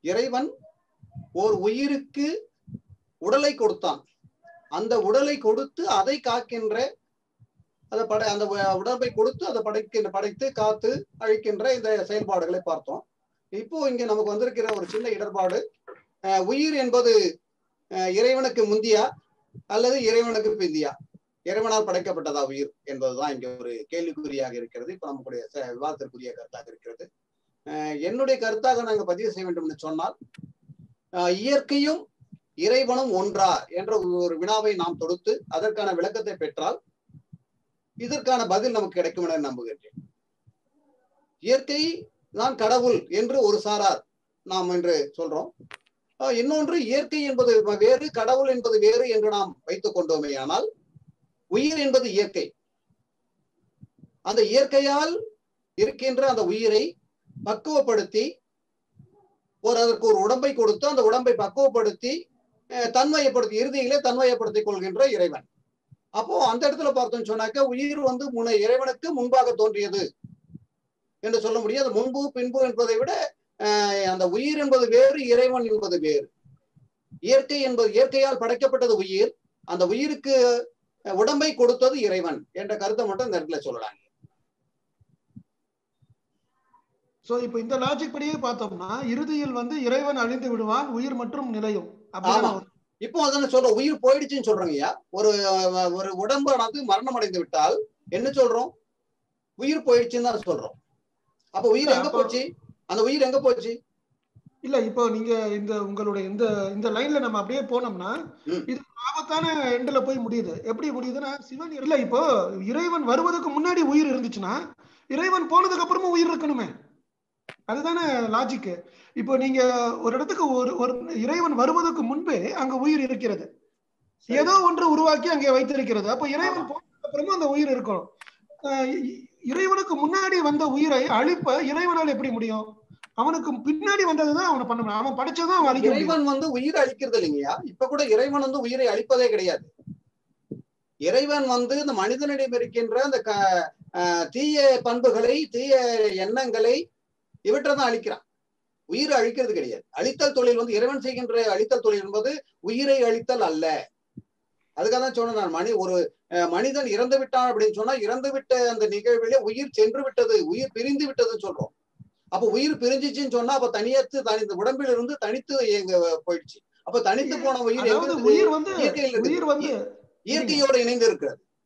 இறைவன் ஓர் உயிருக்கு உடலை கொடுத்தான் அந்த உடலை கொடுத்து அதை காக்கின்ற அதை படை அந்த உ- உடம்பை கொடுத்து அதை படைக்கின்ற படைத்து காத்து அழிக்கின்ற இந்த செயல்பாடுகளை பார்த்தோம் இப்போ இங்க நமக்கு வந்திருக்கிற ஒரு சின்ன இடர்பாடு அஹ், உயிர் என்பது அஹ், இறைவனுக்கு முந்தியா அல்லது இறைவனுக்கு பிந்தியா இறைவனால் படைக்கப்பட்டதா உயிர் என்பதுதான் இங்க ஒரு கேள்விக்குறியாக இருக்கிறது இப்ப நம்முடைய ச- விவாதத்திற்குரிய கருத்தாக இருக்கிறது அஹ், என்னுடைய கருத்தாக நாங்க பதிவு செய்ய வேண்டும் என்று சொன்னால் அஹ், இயற்கையும் இறைவனும் ஒன்றா என்ற ஒரு வினாவை நாம் தொடுத்து அதற்கான விளக்கத்தை பெற்றால் இதற்கான பதில் நமக்கு கிடைக்கும் என நம்புகின்றேன் இயற்கை தான் கடவுள் என்று ஒரு சாரார் நாம் என்று சொல்றோம் அஹ் இன்னொன்று இயற்கை என்பது வேறு கடவுள் என்பது வேறு என்று நாம் வைத்துக் கொண்டோமே ஆனால் உயிர் என்பது இயற்கை அந்த இயற்கையால் இருக்கின்ற அந்த உயிரை பக்குவப்படுத்தி ஒரு அதற்கு ஒரு உடம்பை கொடுத்து அந்த உடம்பை பக்குவப்படுத்தி அஹ், தன்மையப்படுத்தி இறுதியிலே தன்மையப்படுத்திக் கொள்கின்ற இறைவன் அப்போ அந்த இடத்துல பார்த்தோம்னு சொன்னாக்க உயிர் வந்து முன்ன இறைவனுக்கு முன்பாக தோன்றியது என்று சொல்ல முடியாது முன்பு பின்பு என்பதை விட அஹ், அந்த உயிர் என்பது வேறு இறைவன் என்பது வேறு இயற்கை என்பது இயற்கையால் படைக்கப்பட்டது உயிர் அந்த உயிருக்கு அஹ், உடம்பை கொடுத்தது இறைவன் என்ற கருத்தை மட்டும் இந்த இடத்துல சொல்லலாம் சோ இப்போ இந்த லாஜிக் படியே பார்த்தோம்னா இறுதியில் வந்து இறைவன் அழிந்து விடுவான் உயிர் மற்றும் நிலையும் அப்படிதானே ஆமா. இப்போ அதான சொல்றோம் உயிர் போயிடுச்சுன்னு சொல்றோங்கய்யா ஒரு அஹ், ஒரு உடம்பானது மரணம் அடைந்து விட்டால் என்ன சொல்றோம் உயிர் போயிடுச்சுன்னு தான் சொல்றோம் அப்ப உயிர் எங்க அப்போ- போச்சு அந்த உயிர் எங்க போச்சு இல்ல இப்போ நீங்க இந்த உங்களுடைய இந்த இந்த லைன்ல நம்ம அப்படியே போனோம்னா ம். இது ஆபத்தான எண்ட்ல போய் முடியுது எப்படி முடியுதுன்னா சிவன் இல்ல இப்போ இறைவன் வருவதற்கு முன்னாடி உயிர் இருந்துச்சுன்னா இறைவன் போனதுக்கு அப்புறமும் உயிர் இருக்கணுமே அதுதானே லாஜிக் இப்போ நீங்க ஒரு இடத்துக்கு ஒரு ஒரு இறைவன் வருவதற்கு முன்பே அங்க உயிர் இருக்கிறது சரி. ஏதோ ஒன்று உருவாக்கி அங்கே வைத்திருக்கிறது அப்போ இறைவன் ஆமா. போனதுக்கு அப்புறமும் அந்த உயிர் இருக்கணும் அஹ் இ- இறைவனுக்கு முன்னாடி வந்த உயிரை அழிப்ப இறைவனால் எப்படி முடியும் அவனுக்கு பின்னாடி வந்ததுதான் அவனை பண்ண முடியும் அவன் படைச்சதான் அவன் அழிக்க முடியும் இறைவன் வந்து உயிரை அழிக்கிறது இல்லைங்கய்யா இப்ப கூட இறைவன் வந்து உயிரை அழிப்பதே கிடையாது இறைவன் வந்து இந்த மனிதனிடம் இருக்கின்ற அந்த க- அஹ் தீய பண்புகளை தீய எண்ணங்களை இவற்றை தான் அழிக்கிறான் உயிரை அழிக்கிறது கிடையாது அழித்தல் தொழில் வந்து இறைவன் செய்கின்ற அழித்தல் தொழில் என்பது உயிரை அழித்தல் அல்ல அதுக்காக தான் சொன்னேன் நான் மனி ஒரு அஹ், மனிதன் இறந்து விட்டான் அப்படின்னு சொன்னா இறந்து விட்ட அந்த நிகழ்விலே உயிர் சென்று விட்டது உயிர் பிரிந்து விட்டதுன்னு சொல்றோம் அப்ப உயிர் பிரிஞ்சிச்சுன்னு சொன்னா அப்ப தனியத்து தனி இந்த உடம்பில் இருந்து தனித்து எங்க போயிடுச்சு அப்ப தனித்து போன உயிர் எங்க அதாவது இருக்குது? உயிர் வந்து இயற்கையில் இருக்குது. உயிர் வந்து இயற்கையோடு இணைந்து இருக்கிறது